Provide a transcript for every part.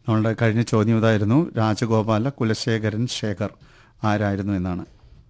നമ്മളുടെ കഴിഞ്ഞ ചോദ്യം ഇതായിരുന്നു രാജഗോപാല കുലശേഖരൻ ശേഖർ ആരായിരുന്നു എന്നാണ്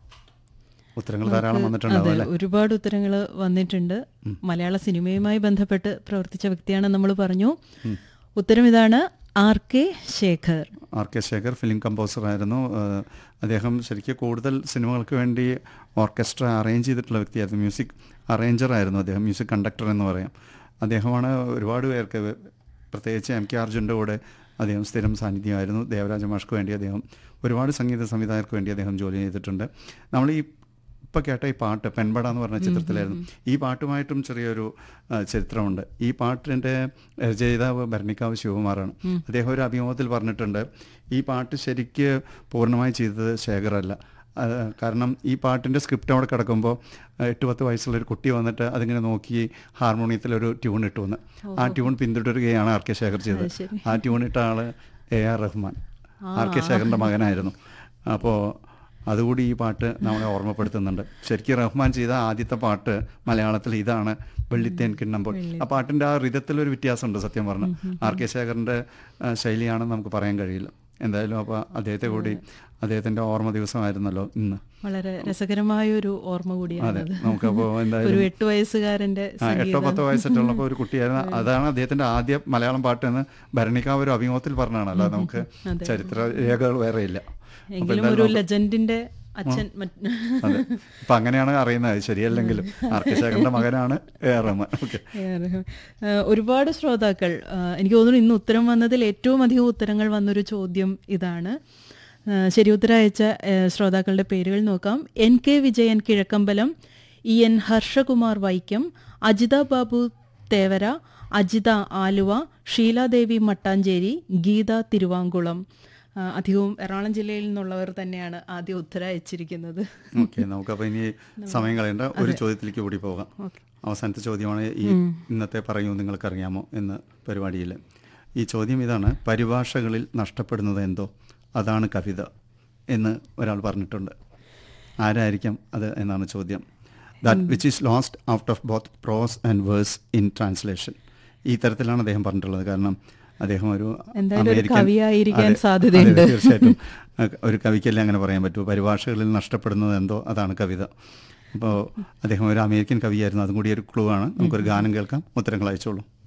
ഉത്തരങ്ങൾ ധാരാളം വന്നിട്ടുണ്ടാവും അതെ അല്ലേ ഒരുപാട് ഉത്തരങ്ങൾ വന്നിട്ടുണ്ട് മലയാള സിനിമയുമായി ബന്ധപ്പെട്ട് പ്രവർത്തിച്ച വ്യക്തിയാണ് നമ്മൾ പറഞ്ഞു ഉത്തരം ഇതാണ് R K Shekhar R K Shekhar film composer ആയിരുന്നു ഏഹ് അദ്ദേഹം ശരിക്കും കൂടുതൽ സിനിമകൾക്ക് വേണ്ടി ഓർക്കസ്ട്ര അറേഞ്ച് ചെയ്തിട്ടുള്ള വ്യക്തിയായിരുന്നു മ്യൂസിക് അറേഞ്ചർ ആയിരുന്നു അദ്ദേഹം മ്യൂസിക് കണ്ടക്ടർ എന്ന് പറയാം അദ്ദേഹമാണ് ഒരുപാട് പേർക്ക് പ്രത്യേകിച്ച് എം കെ അർജുൻ്റെ കൂടെ അദ്ദേഹം സ്ഥിരം സാന്നിധ്യമായിരുന്നു ദേവരാജ മാഷ്ക്ക് വേണ്ടി അദ്ദേഹം ഒരുപാട് സംഗീത സംവിധായകർക്ക് വേണ്ടി അദ്ദേഹം ജോലി ചെയ്തിട്ടുണ്ട് നമ്മൾ ഈ ഇപ്പം കേട്ട ഈ പാട്ട് പെൺപട എന്ന് പറഞ്ഞ ചിത്രത്തിലായിരുന്നു ഈ പാട്ടുമായിട്ടും ചെറിയൊരു ആ, ചരിത്രമുണ്ട് ഈ പാട്ടിൻ്റെ രചയിതാവ് ഭരണിക്കാവ് ശിവകുമാറാണ് അദ്ദേഹം ഒരു അഭിമുഖത്തിൽ പറഞ്ഞിട്ടുണ്ട് ഈ പാട്ട് ശരിക്ക് പൂർണ്ണമായി ചെയ്തത് ശേഖരല്ല ആ, കാരണം ഈ പാട്ടിൻ്റെ സ്ക്രിപ്റ്റ് അവിടെ കിടക്കുമ്പോൾ എട്ട് പത്ത് വയസ്സുള്ള ഒരു കുട്ടി വന്നിട്ട് അതിങ്ങനെ നോക്കി ഹാർമോണിയത്തിൽ ഒരു ട്യൂൺ ഇട്ടു വന്ന് ആ ട്യൂൺ പിന്തുടരുകയാണ് ആർ കെ ശേഖർ ചെയ്തത് ശരി. ആ ട്യൂൺ ഇട്ട ആള് A R Rahman R K ശേഖറിൻ്റെ മകനായിരുന്നു അപ്പോൾ അതുകൂടി ഈ പാട്ട് നമ്മളെ ഓർമ്മപ്പെടുത്തുന്നുണ്ട് ശരിക്കും റഹ്മാൻ ചെയ്ത ആദ്യത്തെ പാട്ട് മലയാളത്തിൽ ഇതാണ് വെള്ളിത്തേൻ കിണ്ണമ്പോൾ ആ പാട്ടിൻ്റെ ആ റിതത്തിലൊരു വ്യത്യാസമുണ്ട് സത്യം പറഞ്ഞാൽ ആർ കെ ശേഖറിൻ്റെ ആ, ശൈലിയാണെന്ന് നമുക്ക് പറയാൻ കഴിയില്ല എന്തായാലും അപ്പോൾ അദ്ദേഹത്തെ കൂടി അദ്ദേഹത്തിൻ്റെ ഓർമ്മ ദിവസമായിരുന്നല്ലോ ഇന്ന് വളരെ രസകരമായ ഒരു ഓർമ്മ കൂടിയാണ് അതെ അത്. നമുക്കപ്പോൾ ഒരു എന്തായാലും എട്ട് വയസ്സുകാരന്റെ ആ, എട്ടോ പത്തോ വയസ്സറ്റുള്ളപ്പോൾ ഒരു കുട്ടിയായിരുന്നു അതാണ് അദ്ദേഹത്തിന്റെ ആദ്യ മലയാളം പാട്ട് എന്ന് ഭരണിക്കാവ് ഒരു അഭിമുഖത്തിൽ പറഞ്ഞാണ് അല്ലാതെ നമുക്ക് ചരിത്ര രേഖകൾ വേറെ ഇല്ല അപ്പൊ എങ്കിലും എന്തായാലും ഒരു നമുക്ക് ലെജൻഡിന്റെ അച്ഛൻ മറ്റ് അതെ അപ്പൊ അങ്ങനെയാണ് അറിയുന്നത് ശരിയല്ലെങ്കിലും ആർ കെ ശേഖറിന്റെ മകനാണ് എ ആർ റഹ്മാൻ ഓക്കെ ഏറെ. ഏഹ് ഒരുപാട് ശ്രോതാക്കൾ ഏഹ് എനിക്ക് തോന്നുന്നു ഇന്ന് ഉത്തരം വന്നതിൽ ഏറ്റവും അധികം ഉത്തരങ്ങൾ വന്നൊരു ചോദ്യം ഇതാണ് ഏഹ് ശരി ഉത്തരം അയച്ച ഏഹ് ശ്രോതാക്കളുടെ പേരുകൾ നോക്കാം N K Vijayan Kizhakkambalam E N Harshakumar Vaikom Ajitha Babu Thevara Ajitha Aluva Sheeladevi Mattancherry Geetha Thiruvankulam ആ, അധികവും എറണാകുളം ജില്ലയിൽ നിന്നുള്ളവർ തന്നെയാണ് ആദ്യം ഉത്തരം അയച്ചിരിക്കുന്നത് ഓക്കെ നമുക്കപ്പോൾ ഇനി സമയം കളയേണ്ട ഒരു ചോദ്യത്തിലേക്ക് കൂടി പോകാം അവസാനത്തെ ചോദ്യമാണ് ഈ ഇന്നത്തെ പറയൂ നിങ്ങൾക്കറിയാമോ എന്ന പരിപാടിയിൽ ഈ ചോദ്യം ഇതാണ് പരിഭാഷകളിൽ നഷ്ടപ്പെടുന്നത് എന്തോ അതാണ് കവിത എന്ന് ഒരാൾ പറഞ്ഞിട്ടുണ്ട് ആരായിരിക്കാം അത് എന്നാണ് ചോദ്യം that which is lost out of both prose and verse in translation ഈ തരത്തിലാണ് അദ്ദേഹം പറഞ്ഞിട്ടുള്ളത് കാരണം അദ്ദേഹം ഒരു എന്തായാലും ഒരു അമേരിക്കൻ- കവിയായിരിക്കാൻ അതെ, സാധ്യതയുണ്ട്. അതെ, തീർച്ചയായിട്ടും അഹ് ഒരു കവിക്കല്ലേ അങ്ങനെ പറയാൻ പറ്റൂ പരിഭാഷകളിൽ നഷ്ടപ്പെടുന്നത് എന്തോ അതാണ് കവിത അപ്പോൾ അദ്ദേഹം ഒരു അമേരിക്കൻ കവിയായിരുന്നു അതും കൂടി ഒരു ക്ലൂ ആണ് നമുക്കൊരു ഗാനം കേൾക്കാം ഉത്തരങ്ങൾ അയച്ചോളൂ